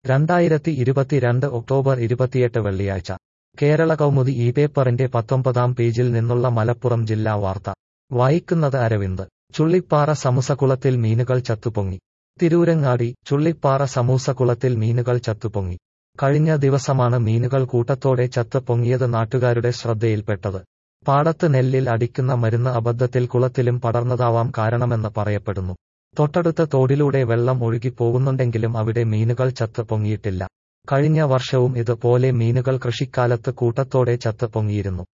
രണ്ടായിരത്തി ഇരുപത്തിരണ്ട് ഒക്ടോബർ ഇരുപത്തിയെട്ട് വെള്ളിയാഴ്ച കേരള കൗമുദി ഈ പേപ്പറിന്റെ പത്തൊമ്പതാം പേജിൽ നിന്നുള്ള മലപ്പുറം ജില്ലാ വാർത്ത വായിക്കുന്നത് അരവിന്ദ് ചുള്ളിപ്പാറ സമൂസക്കുളത്തിൽ മീനുകൾ ചത്തുപൊങ്ങി തിരൂരങ്ങാടി ചുള്ളിപ്പാറ സമൂസക്കുളത്തിൽ മീനുകൾ ചത്തുപൊങ്ങി കഴിഞ്ഞ ദിവസമാണ് മീനുകൾ കൂട്ടത്തോടെ ചത്ത് പൊങ്ങിയത് നാട്ടുകാരുടെ ശ്രദ്ധയിൽപ്പെട്ടത് പാടത്ത് നെല്ലിൽ അടിക്കുന്ന മരുന്ന് അബദ്ധത്തിൽ കുളത്തിലും പടർന്നതാവാം കാരണമെന്ന് പറയപ്പെടുന്നു തൊട്ടടുത്ത തോടിലൂടെ വെള്ളം ഒഴുകിപ്പോകുന്നുണ്ടെങ്കിലും അവിടെ മീനുകൾ ചത്ത് പൊങ്ങിയിട്ടില്ല കഴിഞ്ഞ വർഷവും ഇതുപോലെ മീനുകൾ കൃഷിക്കാലത്ത് കൂട്ടത്തോടെ ചത്ത് പൊങ്ങിയിരുന്നു